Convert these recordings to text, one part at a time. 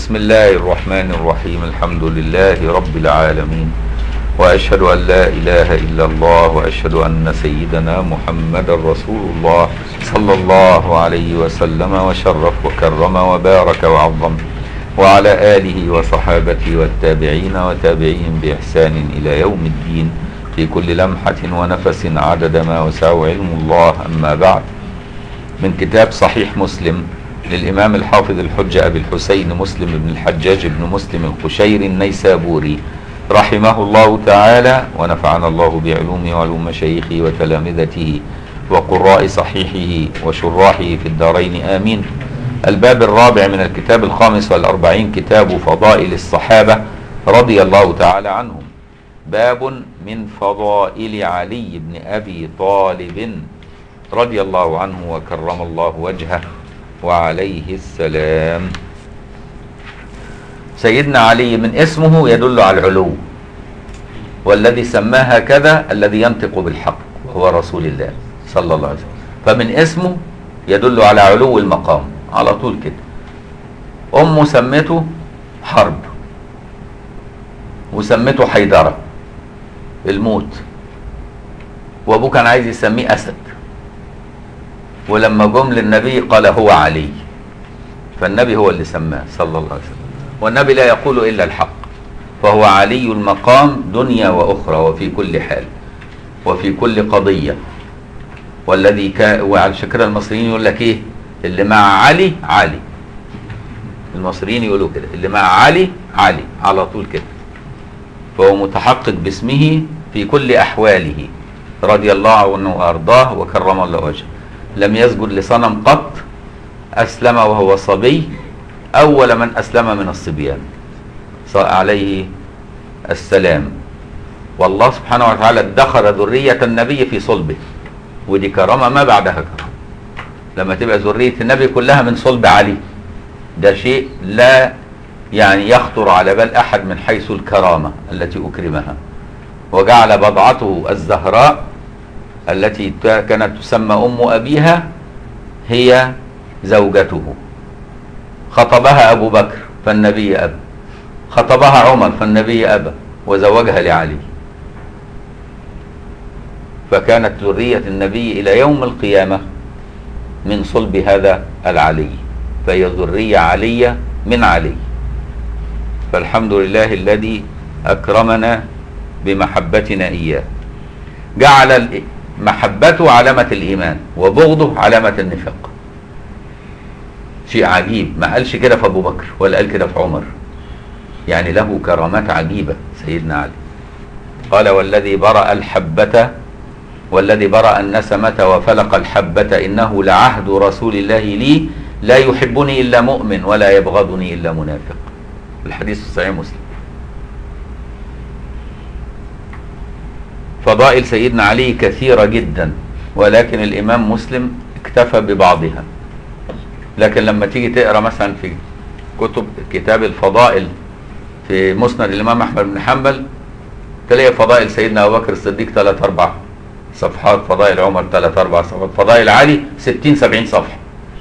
بسم الله الرحمن الرحيم الحمد لله رب العالمين وأشهد أن لا إله إلا الله وأشهد أن سيدنا محمد رسول الله صلى الله عليه وسلم وشرف وكرم وبارك وعظم وعلى آله وصحابته والتابعين وتابعين بإحسان إلى يوم الدين في كل لمحة ونفس عدد ما وسعه علم الله أما بعد من كتاب صحيح مسلم للإمام الحافظ الحجة أبي الحسين مسلم بن الحجاج بن مسلم القشيري النيسابوري رحمه الله تعالى ونفعنا الله بعلومه وعلوم مشايخه وتلامذته وقراء صحيحه وشراحه في الدارين آمين الباب الرابع من الكتاب الخامس والأربعين كتاب فضائل الصحابة رضي الله تعالى عنهم باب من فضائل علي بن أبي طالب رضي الله عنه وكرم الله وجهه وعليه السلام سيدنا علي من اسمه يدل على العلو والذي سماه هكذا الذي ينطق بالحق هو رسول الله صلى الله عليه وسلم فمن اسمه يدل على علو المقام على طول كده امه سمته حرب وسمته حيدره الموت وابوه كان عايز يسميه اسد ولما جم للنبي قال هو علي فالنبي هو اللي سماه صلى الله عليه وسلم والنبي لا يقول الا الحق فهو علي المقام دنيا واخرى وفي كل حال وفي كل قضيه والذي كان وعلى كده المصريين يقول لك ايه اللي مع علي علي المصريين يقولوا كده اللي مع علي علي على طول كده فهو متحقق باسمه في كل احواله رضي الله عنه وارضاه وكرم الله وجهه لم يسجد لصنم قط اسلم وهو صبي اول من اسلم من الصبيان عليه السلام والله سبحانه وتعالى ادخر ذريه النبي في صلبه ودي كرامه ما بعدها كرامه لما تبقى ذريه النبي كلها من صلب علي ده شيء لا يعني يخطر على بال احد من حيث الكرامه التي اكرمها وجعل بضعته الزهراء التي كانت تسمى ام ابيها هي زوجته خطبها ابو بكر فالنبي ابى خطبها عمر فالنبي ابى وزوجها لعلي فكانت ذريه النبي الى يوم القيامه من صلب هذا العلي فهي ذريه عليه من علي فالحمد لله الذي اكرمنا بمحبتنا اياه جعل محبته علامة الإيمان وبغضه علامة النفاق شيء عجيب ما قالش كده في أبو بكر ولا قال كده في عمر يعني له كرامات عجيبة سيدنا علي قال والذي برأ الحبة والذي برأ النسمة وفلق الحبة إنه لعهد رسول الله لي لا يحبني إلا مؤمن ولا يبغضني إلا منافق الحديث الصحيح مسلم فضائل سيدنا علي كثيرة جدا ولكن الإمام مسلم اكتفى ببعضها لكن لما تيجي تقرأ مثلا في كتب كتاب الفضائل في مسند الإمام أحمد بن حنبل تلاقي فضائل سيدنا أبو بكر الصديق ثلاث أربع صفحات فضائل عمر ثلاث أربع صفحات فضائل علي ستين سبعين صفحة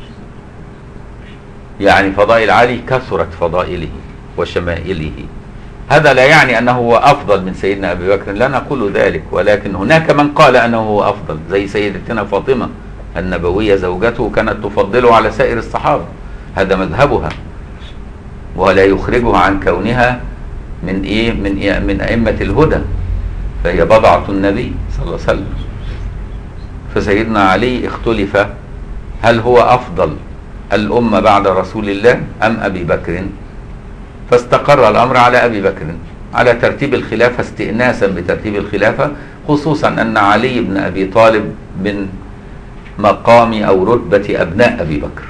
يعني فضائل علي كثرت فضائله وشمائله هذا لا يعني انه هو افضل من سيدنا ابي بكر لا نقول ذلك ولكن هناك من قال انه هو افضل زي سيدتنا فاطمه النبويه زوجته كانت تفضله على سائر الصحابه هذا مذهبها ولا يخرجها عن كونها من ايه من إيه من ائمه الهدى فهي بضعه النبي صلى الله عليه وسلم فسيدنا علي اختلف هل هو افضل الامه بعد رسول الله ام ابي بكر فاستقر الامر على ابي بكر على ترتيب الخلافه استئناسا بترتيب الخلافه خصوصا ان علي بن ابي طالب من مقام او رتبه ابناء ابي بكر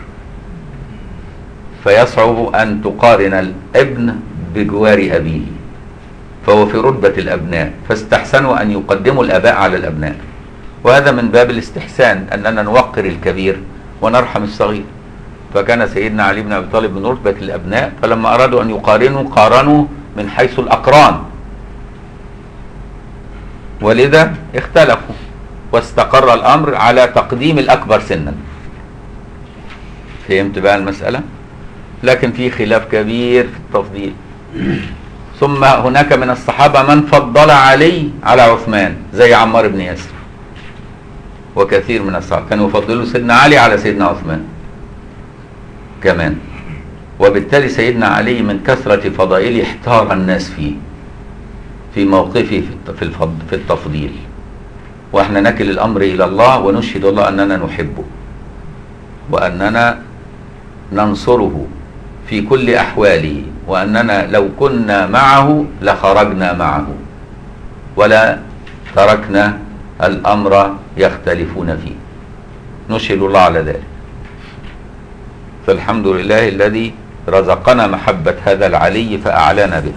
فيصعب ان تقارن الابن بجوار ابيه فهو في رتبه الابناء فاستحسنوا ان يقدموا الاباء على الابناء وهذا من باب الاستحسان اننا نوقر الكبير ونرحم الصغير فكان سيدنا علي بن ابي طالب من رتبه الابناء فلما ارادوا ان يقارنوا قارنوا من حيث الاقران ولذا اختلفوا واستقر الامر على تقديم الاكبر سنا فهمت بقى المساله لكن في خلاف كبير في التفضيل ثم هناك من الصحابة من فضل علي على عثمان زي عمار بن ياسر وكثير من الصحابة كانوا يفضلوا سيدنا علي على سيدنا عثمان كمان وبالتالي سيدنا علي من كثرة فضائله احتار الناس فيه في موقفه في الت- في الفض- في التفضيل واحنا نكل الامر الى الله ونشهد الله اننا نحبه واننا ننصره في كل احواله واننا لو كنا معه لخرجنا معه ولا تركنا الامر يختلفون فيه نشهد الله على ذلك فالحمد لله الذي رزقنا محبة هذا العلي فأعلنا بها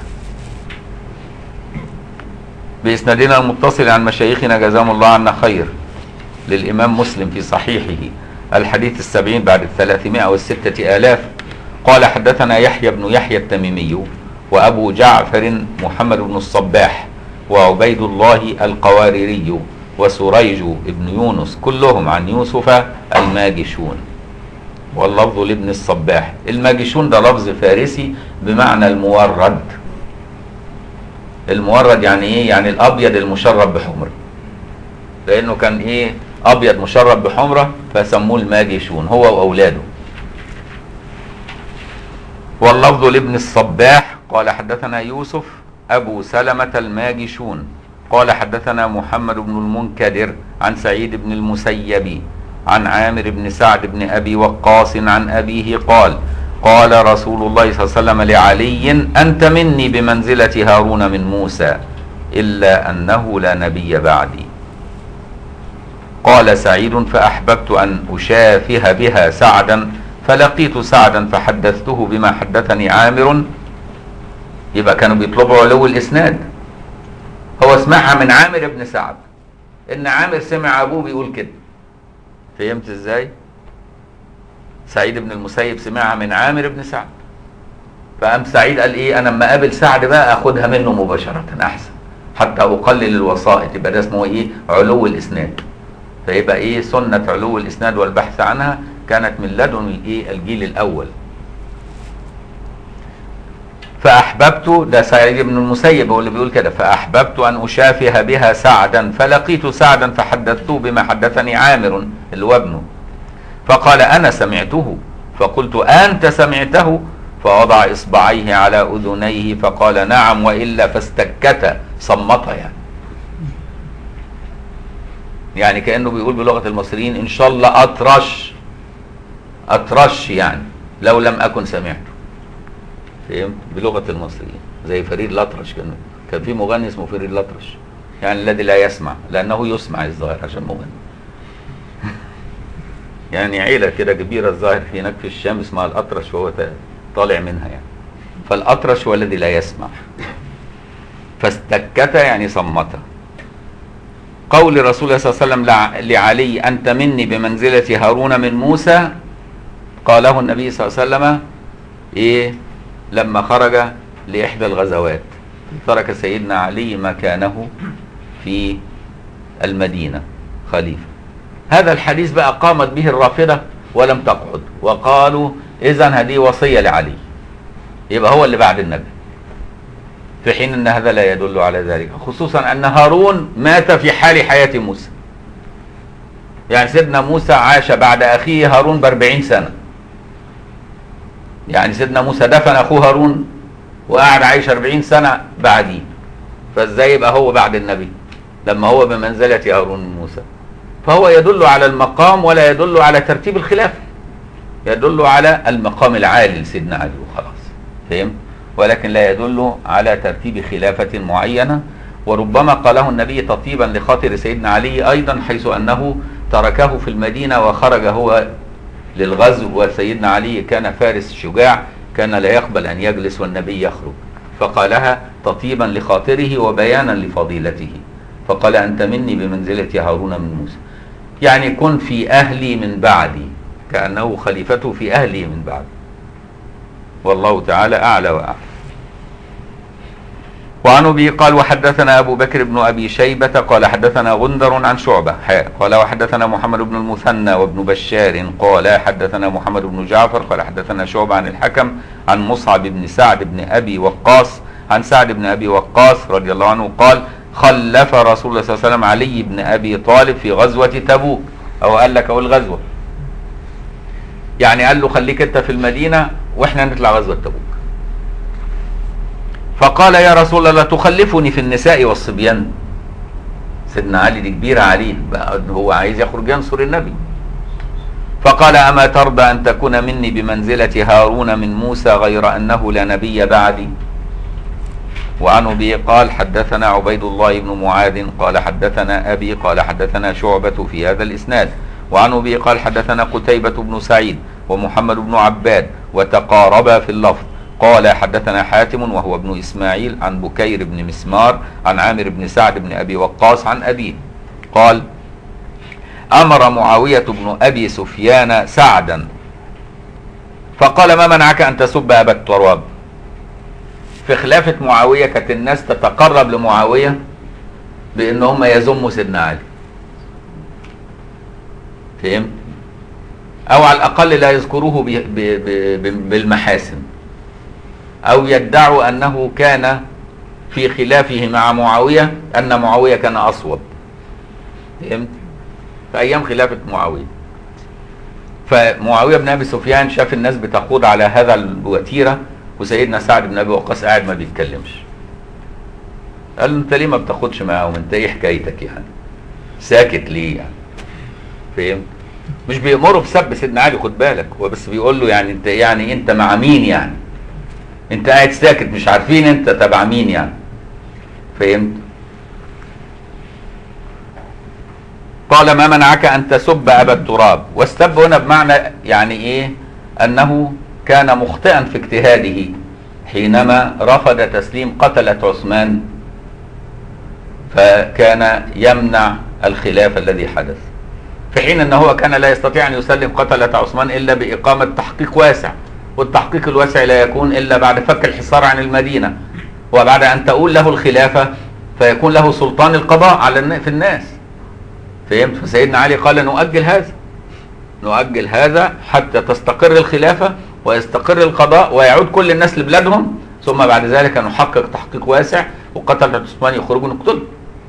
بإسنادنا المتصل عن مشايخنا جزاهم الله عنا خير للإمام مسلم في صحيحه الحديث السبعين بعد الثلاثمائة والستة آلاف قال حدثنا يحيى بن يحيى التميمي وأبو جعفر محمد بن الصباح وعبيد الله القواريري وسريج بن يونس كلهم عن يوسف الماجشون واللفظ لابن الصباح الماجشون ده لفظ فارسي بمعنى المورد المورد يعني ايه يعني الابيض المشرب بحمرة لانه كان ايه ابيض مشرب بحمرة فسموه الماجشون هو واولاده واللفظ لابن الصباح قال حدثنا يوسف ابو سلمة الماجشون قال حدثنا محمد بن المنكدر عن سعيد بن المسيب عن عامر بن سعد بن ابي وقاص عن ابيه قال قال رسول الله صلى الله عليه وسلم لعلي انت مني بمنزله هارون من موسى الا انه لا نبي بعدي قال سعيد فاحببت ان اشافه بها سعدا فلقيت سعدا فحدثته بما حدثني عامر يبقى كانوا بيطلبوا علو الاسناد هو سمعها من عامر بن سعد ان عامر سمع ابوه بيقول كده فهمت ازاي سعيد بن المسيب سمعها من عامر بن سعد فقام سعيد قال ايه انا لما اقابل سعد بقى اخدها منه مباشره احسن حتى اقلل الوسائط يبقى ده اسمه ايه علو الاسناد فيبقى ايه سنه علو الاسناد والبحث عنها كانت من لدن الايه الجيل الاول فأحببت ده سعيد بن المسيب هو اللي بيقول كده فأحببت أن أشافه بها سعدا فلقيت سعدا فحدثته بما حدثني عامر اللي هو ابنه فقال أنا سمعته فقلت أنت سمعته فوضع إصبعيه على أذنيه فقال نعم وإلا فاستكت صمت يعني يعني كأنه بيقول بلغة المصريين إن شاء الله أطرش أطرش يعني لو لم أكن سمعته فهمت بلغه المصريين زي فريد الأطرش كان كان في مغني اسمه فريد الأطرش يعني الذي لا يسمع لانه يسمع الظاهر عشان مغني يعني عيله كده كبيره الظاهر في هناك في الشام اسمها الأطرش وهو طالع منها يعني فالأطرش هو الذي لا يسمع فاستكت يعني صمت قول رسول الله صلى الله عليه وسلم لع- لعلي أنت مني بمنزلة هارون من موسى قاله النبي صلى الله عليه وسلم إيه لما خرج لإحدى الغزوات ترك سيدنا علي مكانه في المدينة خليفة هذا الحديث بقى قامت به الرافضة ولم تقعد وقالوا إذا هذه وصية لعلي يبقى هو اللي بعد النبي في حين أن هذا لا يدل على ذلك خصوصا أن هارون مات في حال حياة موسى يعني سيدنا موسى عاش بعد أخيه هارون بأربعين سنة يعني سيدنا موسى دفن اخوه هارون وقعد عايش 40 سنه بعديه فازاي يبقى هو بعد النبي لما هو بمنزله هارون من موسى فهو يدل على المقام ولا يدل على ترتيب الخلافه يدل على المقام العالي لسيدنا علي وخلاص فهمت ولكن لا يدل على ترتيب خلافه معينه وربما قاله النبي تطيبا لخاطر سيدنا علي ايضا حيث انه تركه في المدينه وخرج هو للغزو وسيدنا علي كان فارس شجاع كان لا يقبل ان يجلس والنبي يخرج فقالها تطيبا لخاطره وبيانا لفضيلته فقال انت مني بمنزله هارون من موسى يعني كن في اهلي من بعدي كانه خليفته في اهلي من بعد والله تعالى اعلى واعلم وعن ابي قال وحدثنا ابو بكر بن ابي شيبه قال حدثنا غندر عن شعبه حاء قال وحدثنا محمد بن المثنى وابن بشار قال حدثنا محمد بن جعفر قال حدثنا شعبه عن الحكم عن مصعب بن سعد بن ابي وقاص عن سعد بن ابي وقاص رضي الله عنه قال خلف رسول الله صلى الله عليه وسلم علي بن ابي طالب في غزوه تبوك او قال لك او الغزوه يعني قال له خليك انت في المدينه واحنا نطلع غزوه تبوك فقال يا رسول الله تخلفني في النساء والصبيان سيدنا علي دي كبيرة عليه بقى هو عايز يخرج ينصر النبي فقال أما ترضى أن تكون مني بمنزلة هارون من موسى غير أنه لا نبي بعدي وعن أبي قال حدثنا عبيد الله بن معاذ قال حدثنا أبي قال حدثنا شعبة في هذا الإسناد وعن أبي قال حدثنا قتيبة بن سعيد ومحمد بن عباد وتقاربا في اللفظ قال حدثنا حاتم وهو ابن إسماعيل عن بكير بن مسمار عن عامر بن سعد بن أبي وقاص عن أبيه قال أمر معاوية بن أبي سفيان سعدا فقال ما منعك أن تسب أبا التراب في خلافة معاوية كانت الناس تتقرب لمعاوية بأن هم يذموا سيدنا علي فهمت؟ أو على الأقل لا يذكروه ب- ب- ب- بالمحاسن أو يدعوا أنه كان في خلافه مع معاوية أن معاوية كان أصوب فهمت؟ في أيام خلافة معاوية فمعاوية بن أبي سفيان شاف الناس بتخوض على هذا الوتيرة وسيدنا سعد بن أبي وقاص قاعد ما بيتكلمش قال له أنت ليه ما بتاخدش معاهم أنت إيه حكايتك يعني ساكت ليه يعني فهمت؟ مش بيأمره بسب سيدنا علي خد بالك هو بس بيقول له يعني انت يعني انت مع مين يعني انت قاعد ساكت مش عارفين انت تبع مين يعني فهمت قال ما منعك ان تسب ابا التراب والسب هنا بمعنى يعني ايه انه كان مخطئا في اجتهاده حينما رفض تسليم قتلة عثمان فكان يمنع الخلاف الذي حدث في حين ان هو كان لا يستطيع ان يسلم قتلة عثمان الا باقامة تحقيق واسع والتحقيق الواسع لا يكون الا بعد فك الحصار عن المدينة وبعد ان تؤول له الخلافة فيكون له سلطان القضاء على النا- في الناس فهمت فسيدنا علي قال نؤجل هذا نؤجل هذا حتى تستقر الخلافة ويستقر القضاء ويعود كل الناس لبلادهم ثم بعد ذلك نحقق تحقيق واسع وقتلة عثمان يخرجوا نقتله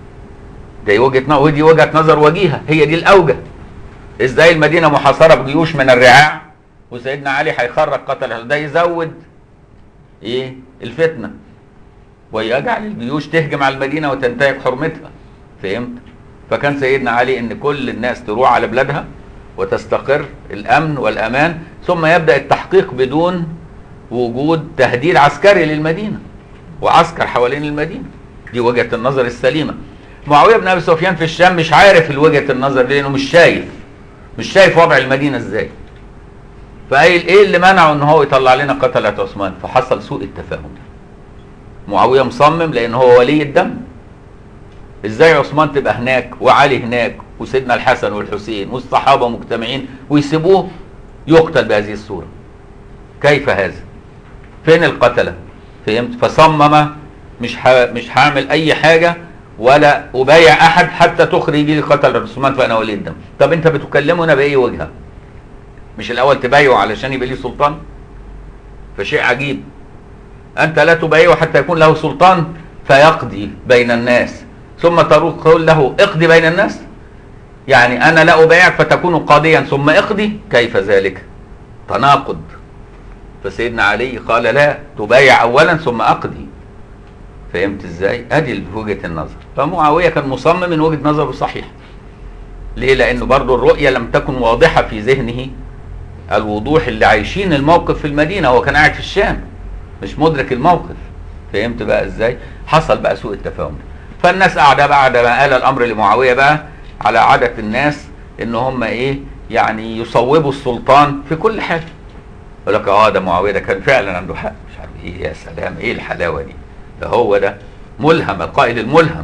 دي وجهه نظر ودي وجهه نظر وجيهه هي دي الاوجه ازاي المدينه محاصره بجيوش من الرعاع وسيدنا علي هيخرج قتل ده يزود ايه الفتنه ويجعل الجيوش تهجم على المدينه وتنتهك حرمتها فهمت فكان سيدنا علي ان كل الناس تروح على بلادها وتستقر الامن والامان ثم يبدا التحقيق بدون وجود تهديد عسكري للمدينه وعسكر حوالين المدينه دي وجهه النظر السليمه معاويه بن ابي سفيان في الشام مش عارف وجهه النظر دي لانه مش شايف مش شايف وضع المدينه ازاي فقايل ايه اللي منعه ان هو يطلع لنا قتله عثمان فحصل سوء التفاهم معاويه مصمم لان هو ولي الدم ازاي عثمان تبقى هناك وعلي هناك وسيدنا الحسن والحسين والصحابه مجتمعين ويسيبوه يقتل بهذه الصوره كيف هذا فين القتله فهمت فصمم مش ح... مش هعمل اي حاجه ولا ابايع احد حتى تخرج لي قتل عثمان فانا ولي الدم طب انت بتكلمنا باي وجهه مش الاول تبايعه علشان يبقى ليه سلطان فشيء عجيب انت لا تبايعه حتى يكون له سلطان فيقضي بين الناس ثم تقول له اقضي بين الناس يعني انا لا ابايعك فتكون قاضيا ثم اقضي كيف ذلك تناقض فسيدنا علي قال لا تبايع اولا ثم اقضي فهمت ازاي ادي وجهه النظر فمعاويه كان مصمم من وجهه نظره صحيح ليه لانه برضه الرؤيه لم تكن واضحه في ذهنه الوضوح اللي عايشين الموقف في المدينه هو كان قاعد في الشام مش مدرك الموقف فهمت بقى ازاي حصل بقى سوء التفاهم ده فالناس قاعده بعد ما قال الامر لمعاويه بقى على عاده الناس ان هم ايه يعني يصوبوا السلطان في كل حاجه يقول لك اه ده معاويه ده كان فعلا عنده حق مش عارف ايه يا سلام ايه الحلاوه دي ده هو ده ملهم القائد الملهم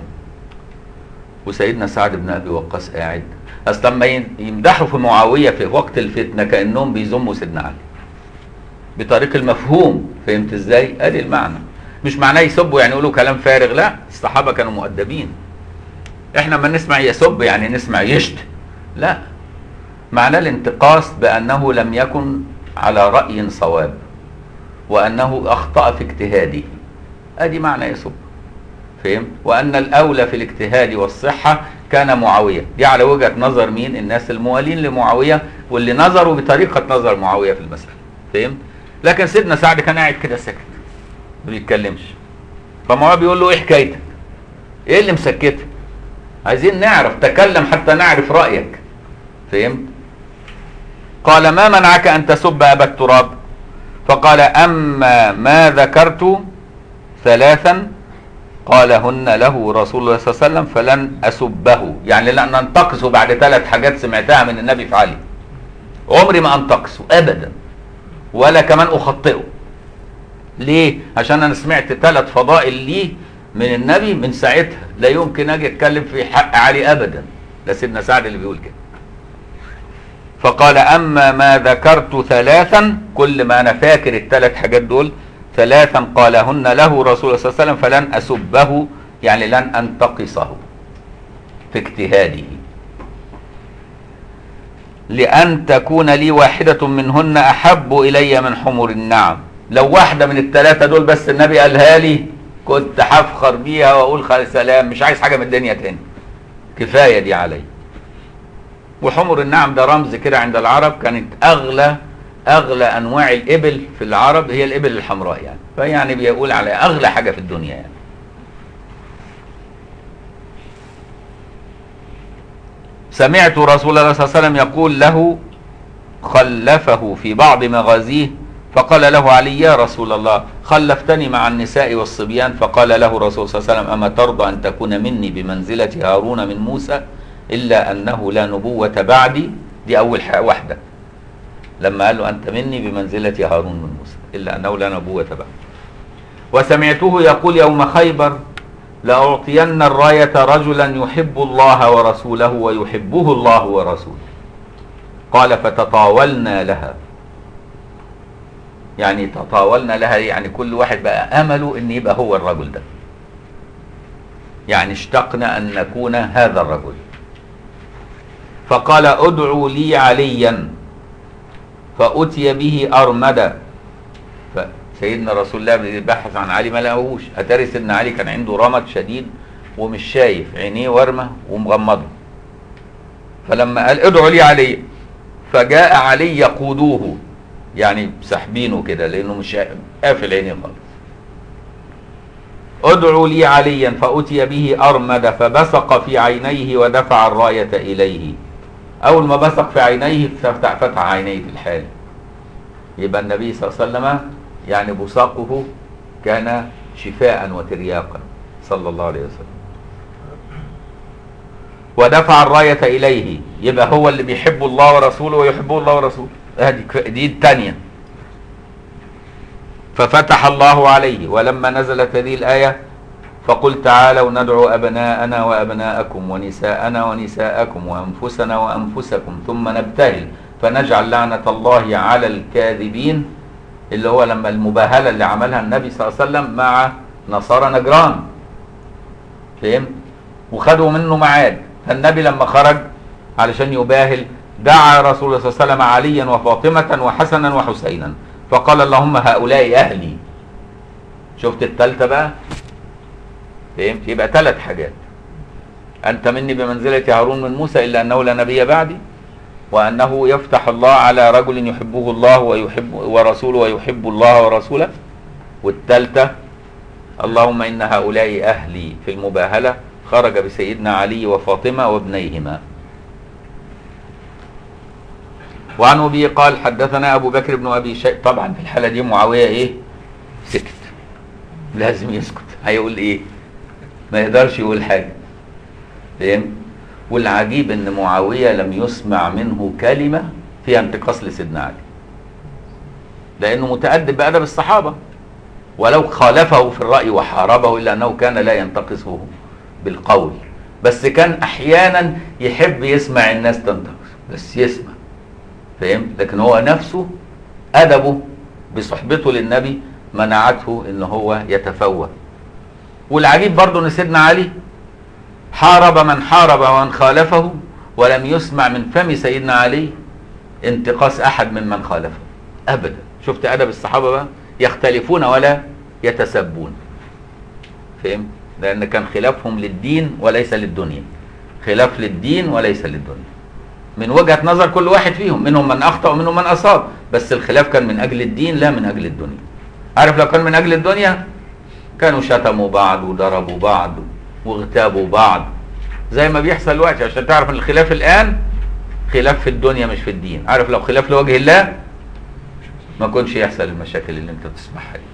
وسيدنا سعد بن ابي وقاص قاعد اصل لما يمدحوا في معاويه في وقت الفتنه كانهم بيذموا سيدنا علي بطريق المفهوم فهمت ازاي؟ ادي المعنى مش معناه يسبوا يعني يقولوا كلام فارغ لا الصحابه كانوا مؤدبين احنا ما نسمع يسب يعني نسمع يشت لا معناه الانتقاص بانه لم يكن على راي صواب وانه اخطا في اجتهاده ادي معنى يسب فهم وان الاولى في الاجتهاد والصحه كان معاويه دي على وجهه نظر مين الناس الموالين لمعاويه واللي نظروا بطريقه نظر معاويه في المساله فهم لكن سيدنا سعد كان قاعد كده ساكت ما بيتكلمش فمعاويه بيقول له ايه حكايتك ايه اللي مسكتك عايزين نعرف تكلم حتى نعرف رايك فهمت قال ما منعك ان تسب ابا التراب فقال اما ما ذكرت ثلاثا قالهن له رسول الله صلى الله عليه وسلم فلن اسبه يعني لن انتقصه بعد ثلاث حاجات سمعتها من النبي في علي عمري ما انتقصه ابدا ولا كمان اخطئه ليه عشان انا سمعت ثلاث فضائل ليه من النبي من ساعتها لا يمكن اجي اتكلم في حق علي ابدا ده سيدنا سعد اللي بيقول كده فقال اما ما ذكرت ثلاثا كل ما انا فاكر الثلاث حاجات دول ثلاثا قالهن له رسول الله صلى الله عليه وسلم فلن اسبه يعني لن انتقصه في اجتهاده لأن تكون لي واحدة منهن أحب إلي من حمر النعم لو واحدة من الثلاثة دول بس النبي قالها لي كنت هفخر بيها وأقول خلاص سلام مش عايز حاجة من الدنيا تاني كفاية دي علي وحمر النعم ده رمز كده عند العرب كانت أغلى أغلى أنواع الإبل في العرب هي الإبل الحمراء يعني فيعني بيقول على أغلى حاجة في الدنيا يعني سمعت رسول الله صلى الله عليه وسلم يقول له خلفه في بعض مغازيه فقال له علي يا رسول الله خلفتني مع النساء والصبيان فقال له رسول صلى الله عليه وسلم أما ترضى أن تكون مني بمنزلة هارون من موسى إلا أنه لا نبوة بعدي دي أول واحدة لما قال له أنت مني بمنزلة هارون من موسى إلا أنه لا نبوة بعدي وسمعته يقول يوم خيبر لأعطين الراية رجلا يحب الله ورسوله ويحبه الله ورسوله قال فتطاولنا لها يعني تطاولنا لها يعني كل واحد بقى أمله أن يبقى هو الرجل ده يعني اشتقنا أن نكون هذا الرجل فقال ادعوا لي عليا فأتي به أرمدا سيدنا رسول الله بيبحث عن علي ما لقاهوش اتاري سيدنا علي كان عنده رمد شديد ومش شايف عينيه ورمه ومغمضه فلما قال ادعوا لي علي فجاء علي يقودوه يعني ساحبينه كده لانه مش قافل عينيه خالص ادعوا لي عليا فاتي به ارمد فبصق في عينيه ودفع الرايه اليه اول ما بصق في عينيه فتح فتح عينيه في الحال يبقى النبي صلى الله عليه وسلم يعني بصاقه كان شفاء وترياقا صلى الله عليه وسلم ودفع الراية إليه يبقى هو اللي بيحب الله ورسوله ويحبه الله ورسوله هذه دي الثانية ففتح الله عليه ولما نزلت هذه الآية فقل تعالوا ندعو أبناءنا وأبناءكم ونساءنا ونساءكم وأنفسنا وأنفسكم ثم نبتهل فنجعل لعنة الله على الكاذبين اللي هو لما المباهله اللي عملها النبي صلى الله عليه وسلم مع نصارى نجران فهمت وخدوا منه ميعاد فالنبي لما خرج علشان يباهل دعا رسول الله صلى الله عليه وسلم عليا وفاطمه وحسنا وحسينا فقال اللهم هؤلاء اهلي شفت الثالثه بقى فهمت يبقى ثلاث حاجات انت مني بمنزله هارون من موسى الا انه لا نبي بعدي وأنه يفتح الله على رجل يحبه الله ويحب ورسوله ويحب الله ورسوله والثالثة اللهم إن هؤلاء أهلي في المباهلة خرج بسيدنا علي وفاطمة وابنيهما وعن أبي قال حدثنا أبو بكر بن أبي شيء طبعا في الحالة دي معاوية إيه سكت لازم يسكت هيقول إيه ما يقدرش يقول حاجة فهمت والعجيب ان معاويه لم يسمع منه كلمه فيها انتقاص لسيدنا علي لانه متادب بادب الصحابه ولو خالفه في الراي وحاربه الا انه كان لا ينتقصه بالقول بس كان احيانا يحب يسمع الناس تنتقص بس يسمع فهمت لكن هو نفسه ادبه بصحبته للنبي منعته ان هو يتفوه والعجيب برضه ان سيدنا علي حارب من حارب ومن خالفه ولم يسمع من فم سيدنا علي انتقاص احد ممن خالفه ابدا شفت ادب الصحابه بقى يختلفون ولا يتسبون فهمت لان كان خلافهم للدين وليس للدنيا خلاف للدين وليس للدنيا من وجهه نظر كل واحد فيهم منهم من اخطا ومنهم من اصاب بس الخلاف كان من اجل الدين لا من اجل الدنيا عارف لو كان من اجل الدنيا كانوا شتموا بعض وضربوا بعض واغتابوا بعض زي ما بيحصل دلوقتي عشان تعرف ان الخلاف الان خلاف في الدنيا مش في الدين عارف لو خلاف لوجه الله ما كنش يحصل المشاكل اللي انت بتسمعها دي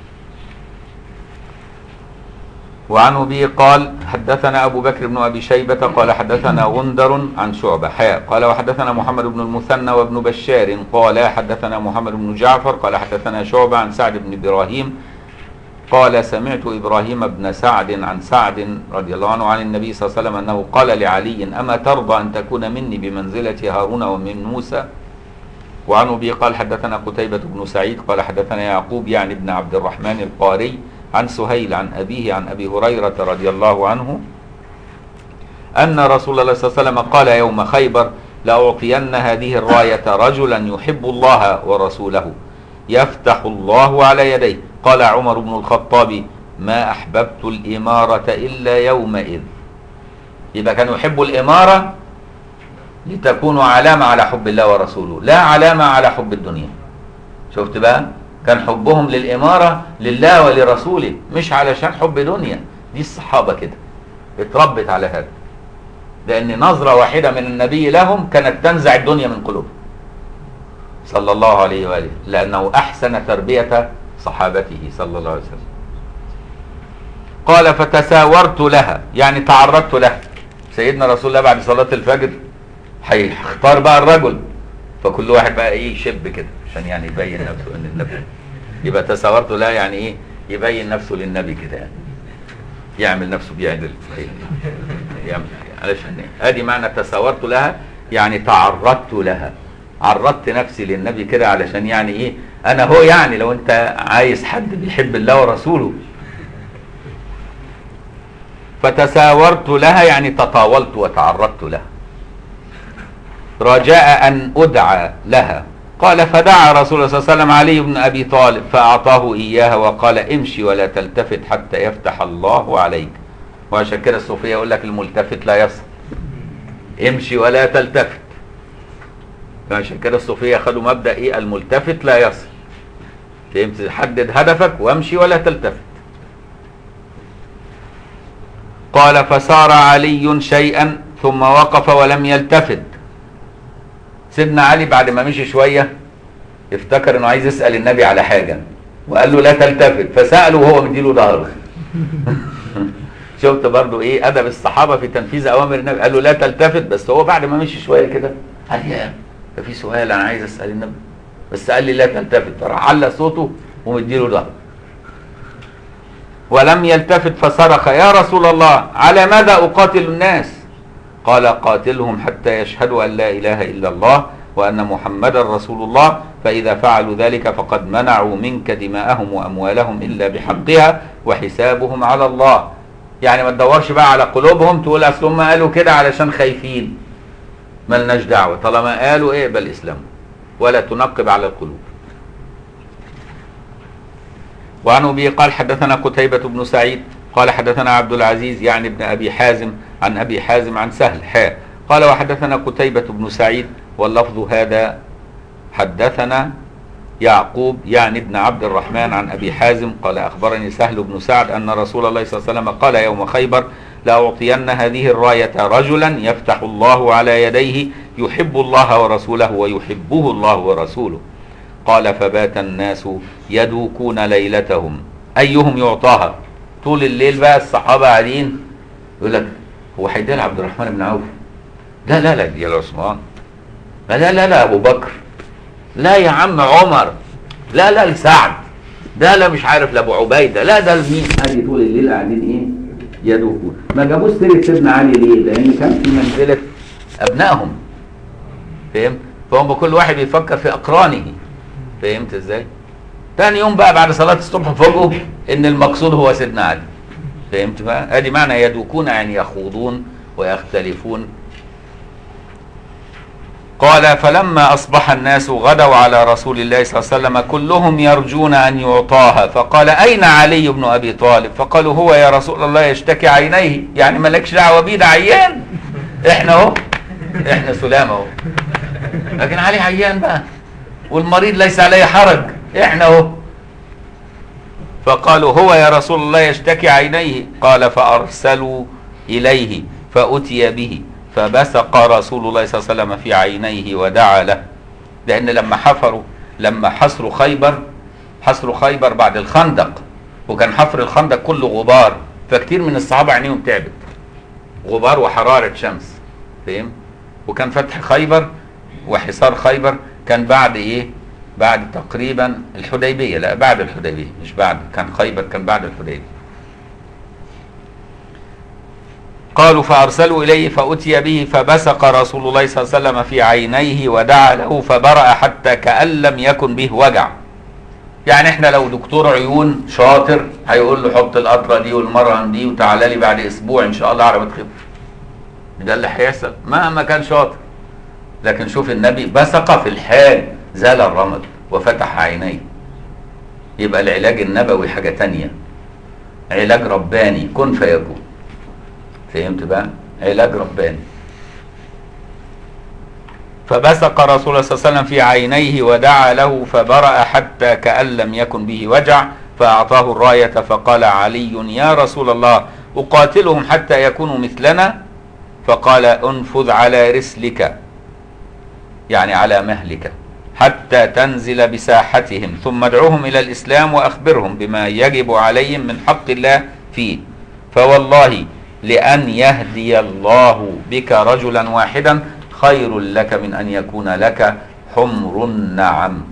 وعن ابي قال حدثنا ابو بكر بن ابي شيبه قال حدثنا غندر عن شعبه حاء قال وحدثنا محمد بن المثنى وابن بشار قال حدثنا محمد بن جعفر قال حدثنا شعبه عن سعد بن ابراهيم قال سمعت ابراهيم بن سعد عن سعد رضي الله عنه عن النبي صلى الله عليه وسلم انه قال لعلي اما ترضى ان تكون مني بمنزله هارون ومن موسى وعن ابي قال حدثنا قتيبة بن سعيد قال حدثنا يعقوب يعني ابن عبد الرحمن القاري عن سهيل عن أبيه عن أبي هريرة رضي الله عنه أن رسول الله صلى الله عليه وسلم قال يوم خيبر لأعطين هذه الراية رجلا يحب الله ورسوله يفتح الله على يديه قال عمر بن الخطاب ما أحببت الإمارة إلا يومئذ يبقى كان يحب الإمارة لتكون علامة على حب الله ورسوله لا علامة على حب الدنيا شفت بقى كان حبهم للإمارة لله ولرسوله مش علشان حب دنيا دي الصحابة كده اتربت على هذا لأن نظرة واحدة من النبي لهم كانت تنزع الدنيا من قلوبهم صلى الله عليه وآله لأنه أحسن تربية صحابته صلى الله عليه وسلم قال فتساورت لها يعني تعرضت لها سيدنا رسول الله بعد صلاة الفجر هيختار بقى الرجل فكل واحد بقى ايه يشب كده عشان يعني يبين نفسه ان النبي يبقى تساورته لا يعني ايه يبين نفسه للنبي كده يعني يعمل نفسه بيعدل يعمل علشان ايه ادي معنى تساورت لها يعني تعرضت لها عرضت نفسي للنبي كده علشان يعني ايه انا هو يعني لو انت عايز حد بيحب الله ورسوله فتساورت لها يعني تطاولت وتعرضت لها رجاء أن أدعى لها قال فدعا رسول الله صلى الله عليه وسلم علي بن أبي طالب فأعطاه إياها وقال امشي ولا تلتفت حتى يفتح الله عليك وعشان كده الصوفية يقول لك الملتفت لا يصل امشي ولا تلتفت عشان كده الصوفية خدوا مبدأ إيه الملتفت لا يصل فهمت حدد هدفك وامشي ولا تلتفت قال فسار علي شيئا ثم وقف ولم يلتفت سيدنا علي بعد ما مشي شويه افتكر انه عايز يسال النبي على حاجه وقال له لا تلتفت فساله وهو مديله ظهره شفت برضو ايه ادب الصحابه في تنفيذ اوامر النبي قال له لا تلتفت بس هو بعد ما مشي شويه كده قال يا ده في سؤال انا عايز اسال النبي بس قال لي لا تلتفت فراح على صوته ومديله ظهره ولم يلتفت فصرخ يا رسول الله على ماذا اقاتل الناس قال قاتلهم حتى يشهدوا أن لا إله إلا الله وأن محمدا رسول الله فإذا فعلوا ذلك فقد منعوا منك دماءهم وأموالهم إلا بحقها وحسابهم على الله يعني ما تدورش بقى على قلوبهم تقول أصل هم قالوا كده علشان خايفين ملناش دعوة طالما قالوا اقبل إيه إسلامهم ولا تنقب على القلوب وعن أبي قال حدثنا قتيبة بن سعيد قال حدثنا عبد العزيز يعني ابن أبي حازم عن أبي حازم عن سهل حاء قال وحدثنا قتيبة بن سعيد واللفظ هذا حدثنا يعقوب يعني ابن عبد الرحمن عن أبي حازم قال أخبرني سهل بن سعد أن رسول الله صلى الله عليه وسلم قال يوم خيبر لأعطين هذه الراية رجلا يفتح الله على يديه يحب الله ورسوله ويحبه الله ورسوله قال فبات الناس يدوكون ليلتهم أيهم يعطاها طول الليل بقى الصحابة قاعدين يقول لك هو هيديها عبد الرحمن بن عوف لا لا لا دي عثمان لا لا لا لا ابو بكر لا يا عم عمر لا لا لسعد ده لا مش عارف لابو عبيده لا ده لمين ادي طول الليل قاعدين ايه يدوكون ما جابوش سيره سيدنا علي ليه؟ لان كان في منزله ابنائهم فهمت؟ فهم كل واحد بيفكر في اقرانه فهمت ازاي؟ تاني يوم بقى بعد صلاة الصبح فوجئوا ان المقصود هو سيدنا علي فهمت بقى ادي معنى يدوكون يعني يخوضون ويختلفون قال فلما أصبح الناس غدوا على رسول الله صلى الله عليه وسلم كلهم يرجون أن يعطاها فقال أين علي بن أبي طالب فقالوا هو يا رسول الله يشتكي عينيه يعني مالكش دعوة بيه ده عيان احنا اهو احنا سلامة اهو لكن علي عيان بقى والمريض ليس عليه حرج احنا اهو فقالوا هو يا رسول الله يشتكي عينيه قال فأرسلوا إليه فأتي به فبسق رسول الله صلى الله عليه وسلم في عينيه ودعا له لأن لما حفروا لما حصروا خيبر حصروا خيبر بعد الخندق وكان حفر الخندق كله غبار فكتير من الصحابة عينيهم تعبت غبار وحرارة شمس فاهم وكان فتح خيبر وحصار خيبر كان بعد ايه بعد تقريبا الحديبية لا بعد الحديبية مش بعد كان خيبر كان بعد الحديبية قالوا فأرسلوا إليه فأتي به فبسق رسول الله صلى الله عليه وسلم في عينيه ودعا له فبرأ حتى كأن لم يكن به وجع يعني احنا لو دكتور عيون شاطر هيقول له حط القطره دي والمرهم دي وتعالى لي بعد اسبوع ان شاء الله على ما تخف ده اللي هيحصل مهما كان شاطر لكن شوف النبي بصق في الحال زال الرمد وفتح عينيه يبقى العلاج النبوي حاجه تانية علاج رباني كن فيكون فهمت بقى علاج رباني فبسق رسول الله صلى الله عليه وسلم في عينيه ودعا له فبرأ حتى كأن لم يكن به وجع فأعطاه الراية فقال علي يا رسول الله أقاتلهم حتى يكونوا مثلنا فقال انفذ على رسلك يعني على مهلك حتى تنزل بساحتهم ثم ادعوهم إلى الإسلام وأخبرهم بما يجب عليهم من حق الله فيه فوالله لأن يهدي الله بك رجلا واحدا خير لك من أن يكون لك حمر النعم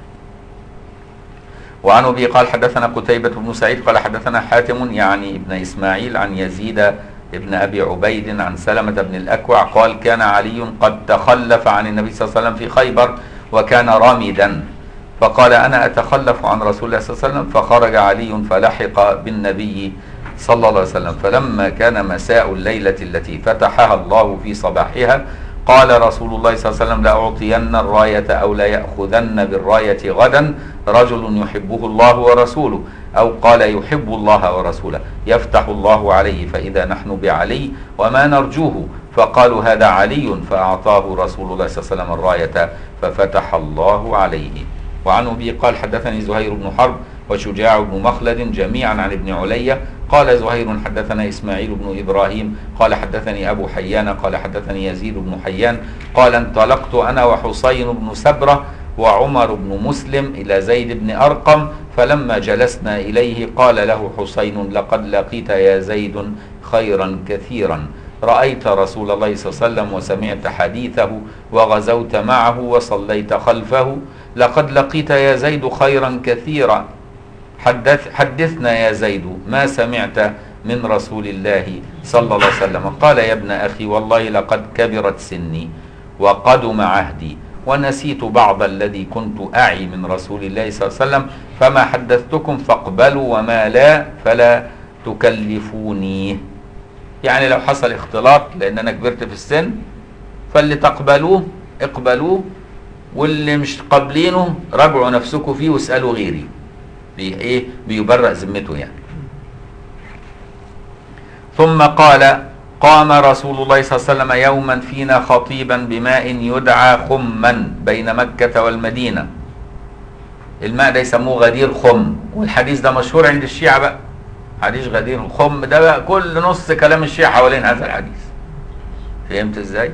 وعن أبي قال حدثنا قتيبة بن سعيد قال حدثنا حاتم يعني ابن إسماعيل عن يزيد ابن أبي عبيد عن سلمة بن الأكوع قال كان علي قد تخلف عن النبي صلى الله عليه وسلم في خيبر وكان رامدا فقال أنا أتخلف عن رسول الله صلى الله عليه وسلم فخرج علي فلحق بالنبي صلى الله عليه وسلم فلما كان مساء الليلة التي فتحها الله في صباحها قال رسول الله صلى الله عليه وسلم لأعطين الراية أو ليأخذن بالراية غدا رجل يحبه الله ورسوله أو قال يحب الله ورسوله يفتح الله عليه فإذا نحن بعلي وما نرجوه فقالوا هذا علي فأعطاه رسول الله صلى الله عليه وسلم الراية ففتح الله عليه وعن أبي قال حدثني زهير بن حرب وشجاع بن مخلد جميعا عن ابن علية قال زهير حدثنا إسماعيل بن إبراهيم قال حدثني أبو حيان قال حدثني يزيد بن حيان قال انطلقت أنا وحسين بن سبرة وعمر بن مسلم إلى زيد بن أرقم فلما جلسنا إليه قال له حسين لقد لقيت يا زيد خيرا كثيرا رأيت رسول الله صلى الله عليه وسلم وسمعت حديثه وغزوت معه وصليت خلفه لقد لقيت يا زيد خيرا كثيرا حدث حدثنا يا زيد ما سمعت من رسول الله صلى الله عليه وسلم قال يا ابن أخي والله لقد كبرت سني وقدم عهدي ونسيت بعض الذي كنت أعي من رسول الله صلى الله عليه وسلم فما حدثتكم فاقبلوا وما لا فلا تكلفوني يعني لو حصل اختلاط لأن أنا كبرت في السن فاللي تقبلوه اقبلوه واللي مش قابلينه راجعوا نفسكم فيه واسألوا غيري بي ايه بيبرأ ذمته يعني ثم قال قام رسول الله صلى الله عليه وسلم يوما فينا خطيبا بماء يدعى خما بين مكة والمدينة الماء ده يسموه غدير خم والحديث ده مشهور عند الشيعة بقى حديث غدير الخم ده بقى كل نص كلام الشيعة حوالين هذا الحديث فهمت ازاي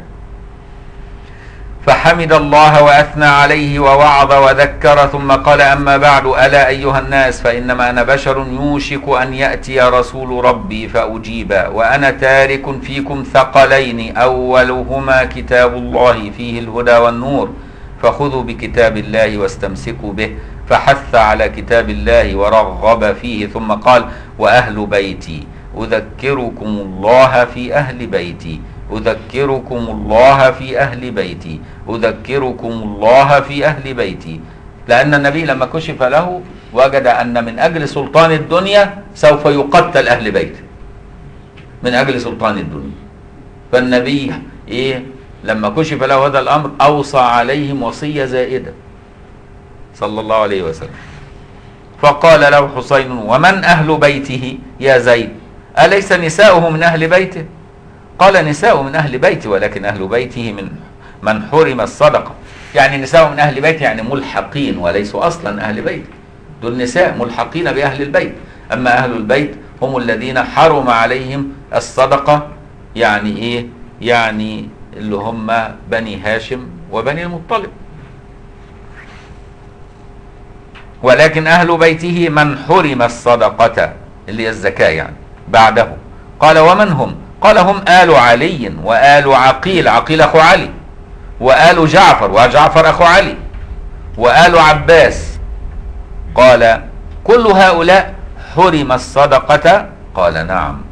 فحمد الله واثنى عليه ووعظ وذكر ثم قال اما بعد الا ايها الناس فانما انا بشر يوشك ان ياتي رسول ربي فاجيب وانا تارك فيكم ثقلين اولهما كتاب الله فيه الهدى والنور فخذوا بكتاب الله واستمسكوا به فحث على كتاب الله ورغب فيه ثم قال واهل بيتي اذكركم الله في اهل بيتي أذكركم الله في أهل بيتي أذكركم الله في أهل بيتي لأن النبي لما كشف له وجد أن من أجل سلطان الدنيا سوف يقتل أهل بيته من أجل سلطان الدنيا فالنبي إيه لما كشف له هذا الأمر أوصى عليهم وصية زائدة صلى الله عليه وسلم فقال له حسين ومن أهل بيته يا زيد أليس نساؤه من أهل بيته قال نساؤه من أهل بيته ولكن أهل بيته من من حرم الصدقة يعني نساء من أهل بيته يعني ملحقين وليسوا أصلا أهل بيت دول نساء ملحقين بأهل البيت أما أهل البيت هم الذين حرم عليهم الصدقة يعني إيه يعني اللي هم بني هاشم وبني المطلب ولكن أهل بيته من حرم الصدقة اللي هي الزكاة يعني بعده قال ومن هم قال هم آل علي وآل عقيل عقيل أخو علي وآل جعفر وجعفر أخو علي وآل عباس قال كل هؤلاء حرم الصدقة قال نعم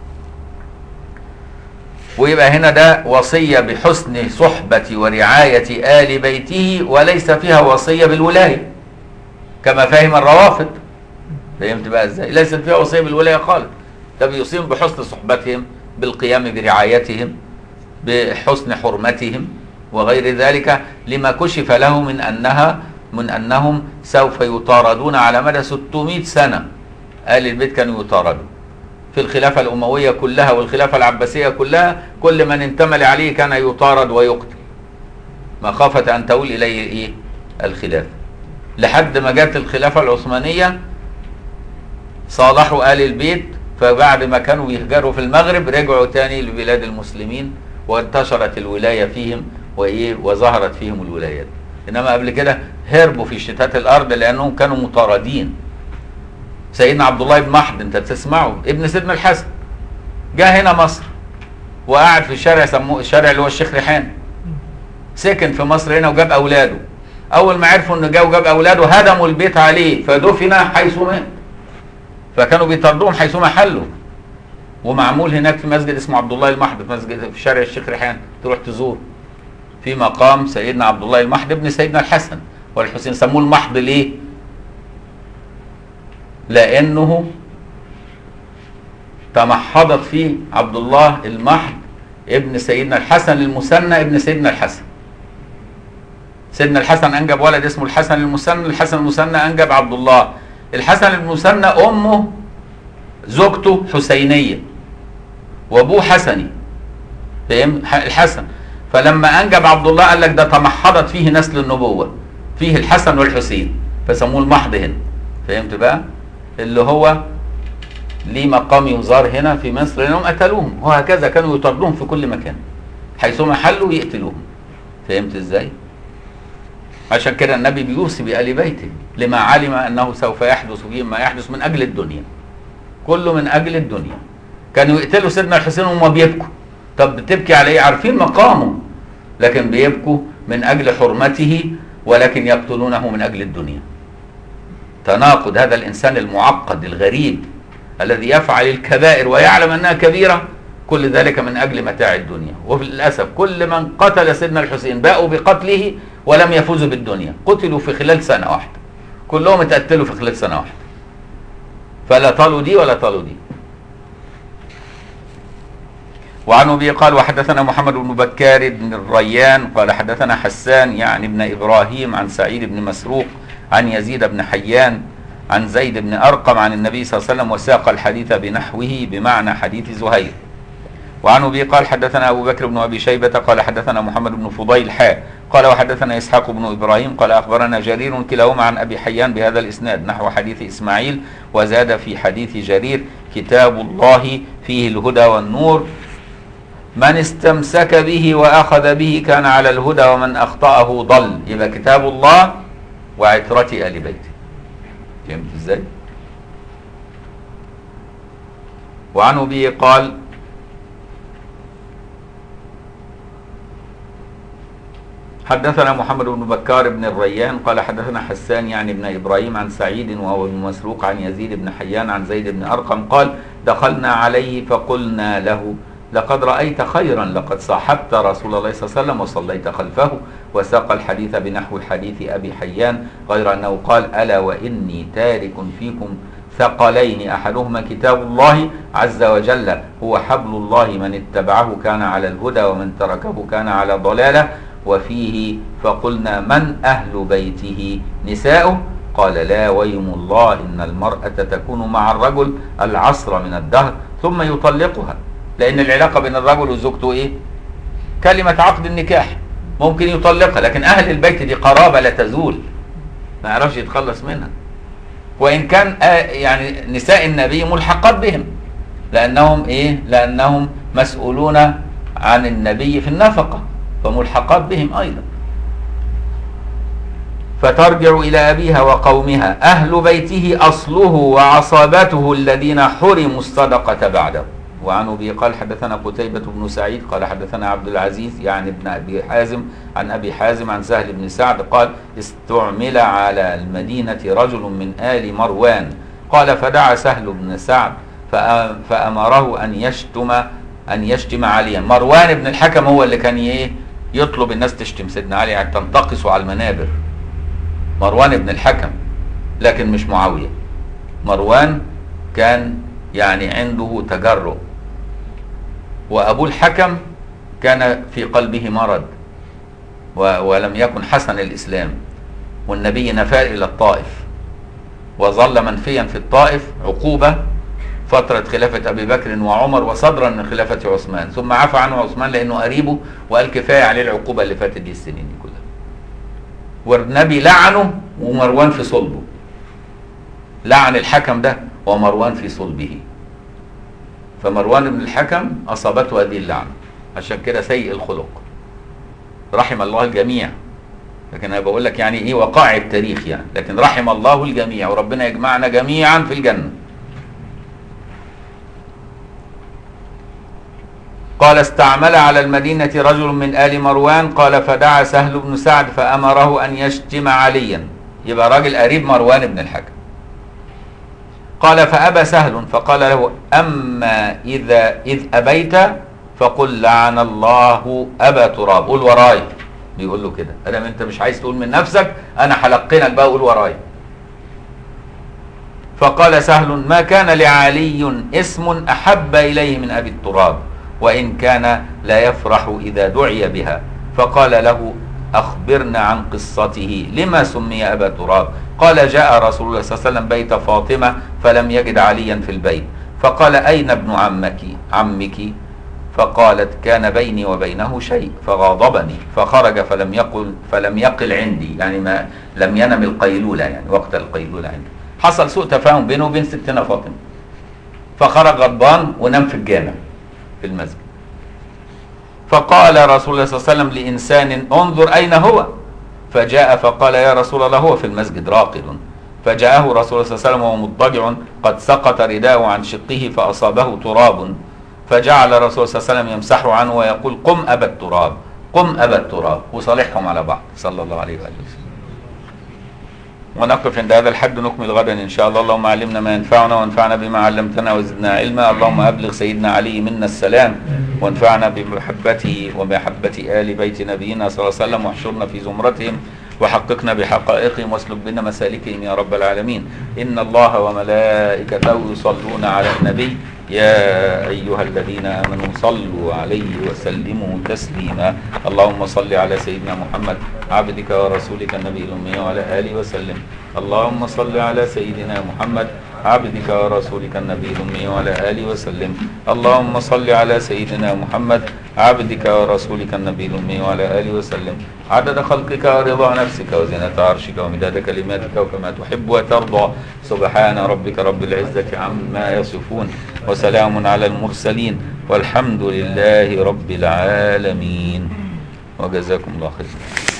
ويبقى هنا ده وصية بحسن صحبة ورعاية آل بيته وليس فيها وصية بالولاية كما فهم الروافض فهمت بقى ازاي ليست فيها وصية بالولاية خالص ده بيوصيهم بحسن صحبتهم بالقيام برعايتهم بحسن حرمتهم وغير ذلك لما كشف له من انها من انهم سوف يطاردون على مدى 600 سنه اهل البيت كانوا يطاردوا في الخلافه الامويه كلها والخلافه العباسيه كلها كل من انتمى عليه كان يطارد ويقتل مخافه ان تؤول اليه ايه الخلافه لحد ما جت الخلافه العثمانيه صالحوا ال البيت فبعد ما كانوا يهجروا في المغرب رجعوا تاني لبلاد المسلمين وانتشرت الولايه فيهم وايه وظهرت فيهم الولايات انما قبل كده هربوا في شتات الارض لانهم كانوا مطاردين سيدنا عبد الله بن محض انت تسمعه ابن سيدنا الحسن جاء هنا مصر وقعد في الشارع سموه الشارع اللي هو الشيخ ريحان سكن في مصر هنا وجاب اولاده اول ما عرفوا انه جه وجاب اولاده هدموا البيت عليه فدفن حيث مات فكانوا بيطردوهم حيثما حلوا ومعمول هناك في مسجد اسمه عبد الله المحض في مسجد في شارع الشيخ ريحان تروح تزور في مقام سيدنا عبد الله المحض ابن سيدنا الحسن والحسين سموه المحض ليه؟ لأنه تمحضت فيه عبد الله المحض ابن سيدنا الحسن المثنى ابن سيدنا الحسن سيدنا الحسن أنجب ولد اسمه الحسن المثنى الحسن المثنى أنجب عبد الله الحسن المثنى أمه زوجته حسينية وأبوه حسني فاهم الحسن فلما انجب عبد الله قال لك ده تمحضت فيه نسل النبوه فيه الحسن والحسين فسموه المحض هنا فهمت بقى اللي هو ليه مقام يزار هنا في مصر لانهم قتلوهم وهكذا كانوا يطردوهم في كل مكان حيثما حلوا يقتلوهم فهمت ازاي عشان كده النبي بيوصي بآل بيته لما علم انه سوف يحدث فيهم ما يحدث من اجل الدنيا كله من اجل الدنيا كانوا يقتلوا سيدنا الحسين وهم بيبكوا طب بتبكي على ايه عارفين مقامه لكن بيبكوا من اجل حرمته ولكن يقتلونه من اجل الدنيا تناقض هذا الانسان المعقد الغريب الذي يفعل الكبائر ويعلم انها كبيره كل ذلك من اجل متاع الدنيا وللاسف كل من قتل سيدنا الحسين باءوا بقتله ولم يفوزوا بالدنيا قتلوا في خلال سنه واحده كلهم اتقتلوا في خلال سنه واحده فلا طالوا دي ولا طالوا دي وعن ابي قال وحدثنا محمد بن بكار بن الريان قال حدثنا حسان يعني ابن ابراهيم عن سعيد بن مسروق عن يزيد بن حيان عن زيد بن ارقم عن النبي صلى الله عليه وسلم وساق الحديث بنحوه بمعنى حديث زهير وعن ابي قال حدثنا ابو بكر بن ابي شيبه قال حدثنا محمد بن فضيل حاء قال وحدثنا اسحاق بن ابراهيم قال اخبرنا جرير كلاهما عن ابي حيان بهذا الاسناد نحو حديث اسماعيل وزاد في حديث جرير كتاب الله فيه الهدى والنور من استمسك به واخذ به كان على الهدى ومن اخطاه ضل يبقى كتاب الله وعترة ال بيته فهمت ازاي وعن ابي قال حدثنا محمد بن بكار بن الريان قال حدثنا حسان يعني ابن ابراهيم عن سعيد وهو ابن مسروق عن يزيد بن حيان عن زيد بن ارقم قال دخلنا عليه فقلنا له لقد رأيت خيرا لقد صاحبت رسول الله صلى الله عليه وسلم وصليت خلفه وساق الحديث بنحو حديث أبي حيان غير أنه قال ألا وإني تارك فيكم ثقلين أحدهما كتاب الله عز وجل هو حبل الله من اتبعه كان على الهدى ومن تركه كان على ضلالة وفيه فقلنا من أهل بيته نساؤه قال لا ويم الله إن المرأة تكون مع الرجل العصر من الدهر ثم يطلقها لأن العلاقة بين الرجل وزوجته إيه؟ كلمة عقد النكاح ممكن يطلقها لكن أهل البيت دي قرابة لا تزول ما يعرفش يتخلص منها وإن كان آه يعني نساء النبي ملحقات بهم لأنهم إيه؟ لأنهم مسؤولون عن النبي في النفقة فملحقات بهم أيضا فترجع إلى أبيها وقومها أهل بيته أصله وعصابته الذين حرموا الصدقة بعده وعن أبي قال حدثنا قتيبة بن سعيد قال حدثنا عبد العزيز يعني ابن أبي حازم عن أبي حازم عن سهل بن سعد قال استعمل على المدينة رجل من آل مروان قال فدعا سهل بن سعد فأمره أن يشتم أن يشتم عليا مروان بن الحكم هو اللي كان إيه يطلب الناس تشتم سيدنا علي يعني تنتقصوا على المنابر مروان بن الحكم لكن مش معاوية مروان كان يعني عنده تجرؤ وأبو الحكم كان في قلبه مرض ولم يكن حسن الإسلام والنبي نفى إلى الطائف وظل منفيا في الطائف عقوبة فترة خلافة أبي بكر وعمر وصدرا من خلافة عثمان ثم عفى عنه عثمان لأنه قريبه وقال كفاية عليه العقوبة اللي فاتت دي السنين دي كلها والنبي لعنه ومروان في صلبه لعن الحكم ده ومروان في صلبه فمروان بن الحكم أصابته هذه اللعنة عشان كده سيء الخلق رحم الله الجميع لكن انا بقول لك يعني ايه وقائع التاريخ يعني لكن رحم الله الجميع وربنا يجمعنا جميعا في الجنه قال استعمل على المدينة رجل من آل مروان قال فدعا سهل بن سعد فأمره أن يشتم عليا يبقى راجل قريب مروان بن الحكم قال فأبى سهل فقال له أما إذا إذ أبيت فقل لعن الله أبا تراب قول وراي بيقول له كده أدام أنت مش عايز تقول من نفسك أنا حلقنك بقى قول وراي فقال سهل ما كان لعلي اسم أحب إليه من أبي التراب وإن كان لا يفرح إذا دعي بها فقال له أخبرنا عن قصته لما سمي أبا تراب قال جاء رسول الله صلى الله عليه وسلم بيت فاطمة فلم يجد عليا في البيت فقال أين ابن عمك عمك فقالت كان بيني وبينه شيء فغاضبني فخرج فلم يقل فلم يقل عندي يعني ما لم ينم القيلولة يعني وقت القيلولة عندي حصل سوء تفاهم بينه وبين ستنا فاطمة فخرج غضبان ونام في الجامع في المسجد فقال رسول الله صلى الله عليه وسلم لإنسان انظر أين هو فجاء فقال يا رسول الله هو في المسجد راقد فجاءه رسول الله صلى الله عليه وسلم وهو مضطجع قد سقط رداءه عن شقه فأصابه تراب فجعل رسول الله صلى الله عليه وسلم يمسحه عنه ويقول قم أبا التراب قم أبا التراب وصالحهم على بعض صلى الله عليه وآله وسلم ونقف عند هذا الحد نكمل غدا ان شاء الله اللهم علمنا ما ينفعنا وانفعنا بما علمتنا وزدنا علما اللهم ابلغ سيدنا علي منا السلام وانفعنا بمحبته ومحبه ال بيت نبينا صلى الله عليه وسلم واحشرنا في زمرتهم وحققنا بحقائقهم واسلك بنا مسالكهم يا رب العالمين ان الله وملائكته يصلون على النبي يا أيها الذين آمنوا صلوا عليه وسلموا تسليما اللهم صل على سيدنا محمد عبدك ورسولك النبي الأمي وعلى آله وسلم اللهم صل على سيدنا محمد عبدك ورسولك النبي الأمي وعلى آله وسلم اللهم صل على سيدنا محمد عبدك ورسولك النبي الأمي وعلى آله وسلم عدد خلقك ورضا نفسك وزنة عرشك ومداد كلماتك وكما تحب وترضى سبحان ربك رب العزة عما يصفون وسلام على المرسلين والحمد لله رب العالمين وجزاكم الله خيرا